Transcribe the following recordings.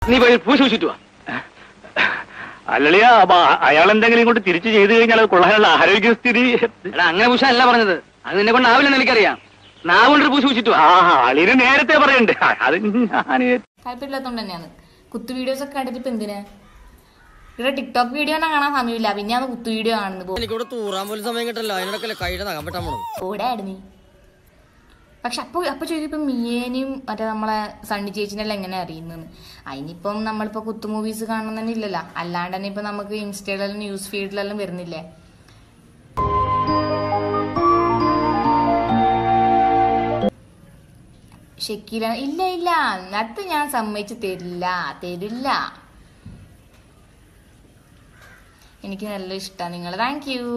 നീ പോയി പൂശ വെച്ചിട്ട് വാ അല്ലളിയാ അപ്പൊ അയാൾ എന്തെങ്കിലും കൊണ്ട് തിരിച്ചു ചെയ്തു കഴിഞ്ഞാൽ അത് കൊള്ളാനുള്ള ആരോഗ്യസ്ഥിതി എടാ അങ്ങനെ പൂശ അല്ല പറഞ്ഞത് അത് നിന്നെ കൊണ്ട് ആവില്ലെന്ന് എനിക്കറിയാം നാവുകൊണ്ടൊരു പൂശ വെച്ചിട്ട് വാ ആ അളിന് നേരത്തെ പറയണ്ട് അത് ഞാൻ താല്പര്യമില്ലാത്തതുകൊണ്ട് തന്നെയാണ് കുത്തു വീഡിയോസ് ഒക്കെ കണ്ടിട്ട് ഇപ്പൊ എന്തിനാ ഇവിടെ ടിക്ടോക്ക് വീഡിയോ തന്നെ കാണാൻ സമയമില്ല പിന്നെയാണ് കുത്തു വീഡിയോ കാണുന്നത് എനിക്കിവിടെ തൂറാൻ പോലും സമയം കിട്ടല്ലോ അതിനിടക്കല്ലേ കൈയുടെ നഖം വെട്ടാൻ പോണത് ഓടായിരുന്നു നീ പക്ഷെ അപ്പൊ അപ്പൊ ചോദിക്കും മിയേനെയും മറ്റേ നമ്മളെ സണ്ണി ചേച്ചിനെല്ലാം എങ്ങനെ അറിയുന്നത് അതിനിപ്പം നമ്മളിപ്പോ കുത്തു മൂവീസ് കാണുന്നതന്നെ ഇല്ലല്ലോ അല്ലാണ്ട് തന്നെ ഇപ്പൊ നമുക്ക് ഇൻസ്റ്റയിലെല്ലാം ന്യൂസ് ഫീഡിലെല്ലാം വരുന്നില്ലേ ഷക്കീല ഇല്ല ഇല്ല അത് ഞാൻ സമ്മതിച്ച് തരില്ല തരില്ല എനിക്ക് നല്ല ഇഷ്ടമാണ് നിങ്ങൾ താങ്ക് യു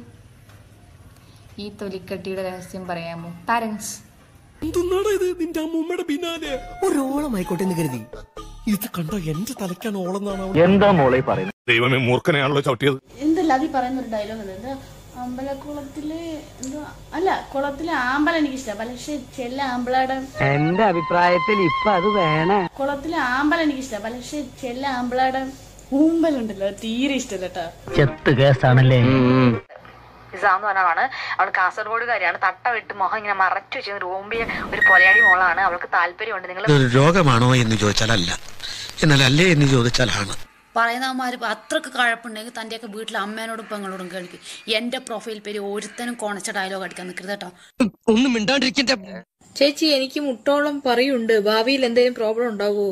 ഈ തൊലിക്കട്ടിയുടെ രഹസ്യം പറയാമോ താരൻസ് എന്തുന്നാടാ ഇത് നിന്റെ അമ്മൂമ്മയുടെ പിന്നാലെ ഒരോളമായിക്കോട്ടെ എന്ന് കരുതി ഇത് കണ്ടോ എന്റെ തലക്കാണ് ഓളെന്നാണ് എന്താ മോളെ പറയുന്നത് ദൈവമേ മൂർഖനെയാണല്ലോ ചവിട്ടിയത് എന്തല്ല അതിൽ പറയുന്ന ഒരു ഡയലോഗ് ഉണ്ട് എന്താ അമ്പലക്കുളത്തില് എന്തോ അല്ല കുളത്തിലെ ആമ്പൽ എനിക്ക് ഇഷ്ടം പക്ഷെ ചെല്ല ആമ്പളയുടെ എന്റെ അഭിപ്രായത്തിൽ ഇപ്പൊ അത് വേണേ കുളത്തിലെ ആമ്പൽ എനിക്ക് ഇഷ്ടം പക്ഷെ ചെല്ല ആമ്പളയുടെ ഊമ്പലുണ്ടല്ലോ തീരെ ഇഷ്ടമല്ല കേട്ടോ ചെത്ത് കേസാണല്ലേ ഇസ എന്ന് പറഞ്ഞാണ് അവൾ കാസർഗോഡുകാരിയാണ് തട്ട വിട്ട് മുഖം ഇങ്ങനെ മറച്ചു വെച്ച റൂമ്പിയ ഒരു പൊലയാടി മോളാണ് അവൾക്ക് താല്പര്യമുണ്ട് നിങ്ങൾ ഇതൊരു രോഗമാണോ എന്ന് ചോദിച്ചാൽ അല്ല എന്നാൽ അല്ലേ എന്ന് ചോദിച്ചാൽ ആണ് പറയുന്നവന്മാർ അത്രക്ക് കഴപ്പുണ്ടെങ്കിൽ തന്റെയൊക്കെ വീട്ടിലെ അമ്മേനോടും പെങ്ങളോടും കേൾക്കും എന്റെ പ്രൊഫൈൽ പേര് ഒരുത്തനും കോണച്ച ഡയലോഗ് അടിക്കാൻ നിൽക്കരുത് കേട്ടോ ഒന്നും മിണ്ടാണ്ടിരിക്കന്റെ ചേച്ചി എനിക്ക് മുട്ടോളം പറയുണ്ട് ഭാവിയിൽ എന്തെങ്കിലും പ്രോബ്ലം ഉണ്ടാവോ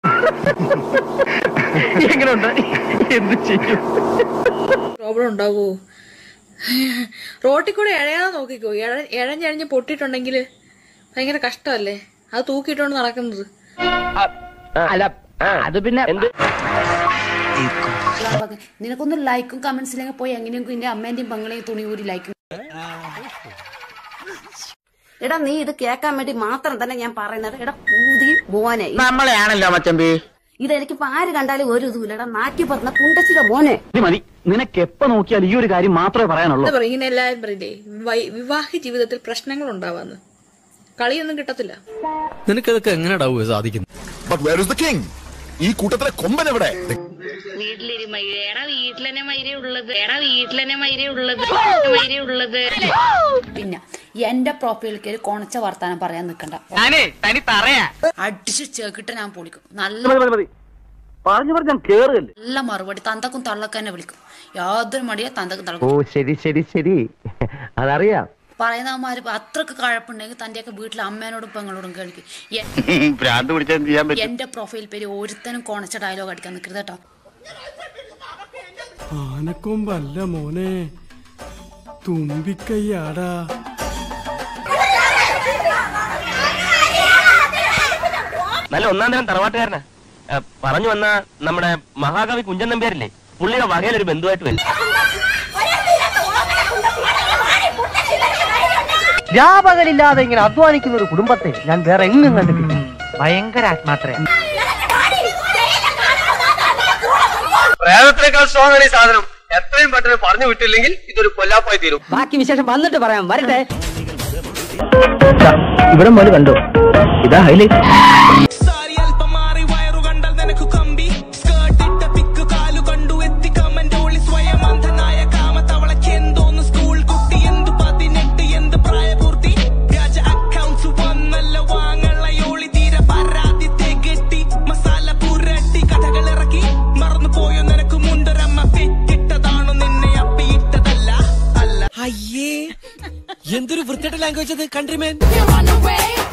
എങ്ങനെയുണ്ട് എന്ത് ചെയ്യും പ്രോബ്ലം ഉണ്ടാവോ റോട്ടിൽ കൂടെ എഴയാതെ നോക്കിക്കോ എഴ- എഴഞ്ഞഴഞ്ഞ് പൊട്ടിയിട്ടുണ്ടെങ്കിൽ ഭയങ്കര കഷ്ടമല്ലേ അത് തൂക്കിയിട്ടോണ്ട് നടക്കുന്നത് അല്ല അത് പിന്നെ നിനക്കൊന്നും ലൈക്കും കമന്റ്സ് ഇല്ലെങ്കിൽ പോയി എങ്ങനെയെങ്കിലും എന്റെ അമ്മേന്റെയും പെങ്ങളെയും തുണി ഊരി ലൈക്കും എടാ നീ ഇത് കേൾക്കാൻ വേണ്ടി മാത്രം തന്നെ ഞാൻ പറയുന്നത് എടാ പൂതി മോനെ നമ്മളെയാണല്ലോ മച്ചമ്പി ഇതെനിക്ക് ആര് കണ്ടാലും ഒരു ഇതുമില്ല എടാ നാക്കി പറഞ്ഞ പുണ്ടച്ചിത മോനെ ഇത് മതി നിനക്ക് എപ്പോ നോക്കിയാൽ ഈ ഒരു കാര്യം മാത്രമേ പറയാനുള്ളൂ എന്താ പറയുക ഇങ്ങനെ എല്ലാവരും പറയില്ലേ വൈ- വിവാഹ ജീവിതത്തിൽ പ്രശ്നങ്ങൾ ഉണ്ടാവാന്ന് കളിയൊന്നും കിട്ടത്തില്ല നിനക്കതൊക്കെ എങ്ങനെയാടാവുക സാധിക്കുന്നത് ഈ കൂട്ടത്തിലെ കൊമ്പൻ എവിടെ വീട്ടിലിരി മൈര എടാ വീട്ടിലെന്നെ മൈര ഉള്ളത് എടാ വീട്ടിലെന്നെ മൈര ഉള്ളത് മൈര ഉള്ളത് പിന്നെ എന്റെ പ്രൊഫൈൽ കയറി കൊണച്ച വർത്താനം പറയാൻ നിൽക്കണ്ട ഞാനേ തനി തറയാ അടിച്ച് ചേക്കിട്ട് ഞാൻ പൊളിക്കും നല്ല മതി മതി മതി പറഞ്ഞു പറഞ്ഞ കേറുകല്ലേ നല്ല മറുപടി തന്തക്കും തള്ളക്കും തന്നെ വിളിക്കും യാതൊരു മടിയോ തന്തക്കും ഓ തള്ളക്കും ശരി ശരി ശരി അതറിയാം പറയുന്നവന്മാര് അത്രക്ക് കഴപ്പുണ്ടെങ്കിൽ തന്റെയൊക്കെ വീട്ടിലെ അമ്മേനോടും പെങ്ങളോടും കേൾക്കും ഭ്രാന്ത് പിടിച്ചാൽ ചെയ്യാൻ പറ്റും എന്റെ പ്രൊഫൈൽ പേര് ഒരുത്തനും കോണച്ച ഡയലോഗ് അടിക്കാൻ നിൽക്കരുത് കേട്ടോ ആനക്കൊമ്പല്ല മോനെ തുമ്പിക്കൈയാടാ നല്ല ഒന്നാം തരം തറവാട്ടുകാരനാ ഏ, പറഞ്ഞു വന്ന നമ്മുടെ മഹാകവി കുഞ്ചൻ നമ്പ്യാരില്ലേ പുള്ളിയുടെ വകയിലൊരു ബന്ധുവായിട്ട് വരും രാപകലില്ലാതെ ഇങ്ങനെ അധ്വാനിക്കുന്ന ഒരു കുടുംബത്തെ ഞാൻ വേറെ എങ്ങും കണ്ടിട്ടില്ല ഭയങ്കര ആത്മാത്രയാണ് പ്രേതത്തിനേക്കാൾ സ്ട്രോങ് ആണ് ഈ സാധനം എത്രയും പെട്ടെന്ന് പറഞ്ഞു വിട്ടില്ലെങ്കിൽ ഇതൊരു കൊല്ലാപ്പായി തീരും ബാക്കി വിശേഷം വന്നിട്ട് പറയാം വരട്ടെ ഇവിടെ മുതൽ കണ്ടോ ഇതാ ഹൈലൈറ്റ് സാരി അല്പം മാറി വയറു കണ്ടാൽ നിനക്ക് കമ്പി സ്കേർട്ട് ഇട്ട പിക്ക് കാലു കണ്ടു എത്തി കമന്റ് ഓളി സ്വയം അന്ധനായ കാമത്തവളയ്ക്ക് എന്തോന്ന് സ്കൂൾ കുട്ടി എന്തു പതിനെട്ട് എന്ത് പ്രായപൂർത്തി വ്യാജ അക്കൗണ്ട്സ് വന്നല്ല വാങ്ങളയോളി തീരെ പരാതിത്തെ കെട്ടി മസാല പുരട്ടി കഥകൾ ഇറക്കി മറന്നു പോയോ നിനക്ക് മുണ്ടൊരമ്മ പെറ്റിട്ടതാണോ നിന്നെ അപ്പിയിട്ടതല്ല അല്ല അയ്യേ എന്തൊരു വൃത്തിയുടെ ലാംഗ്വേജ് അത് കൺട്രിമേൻ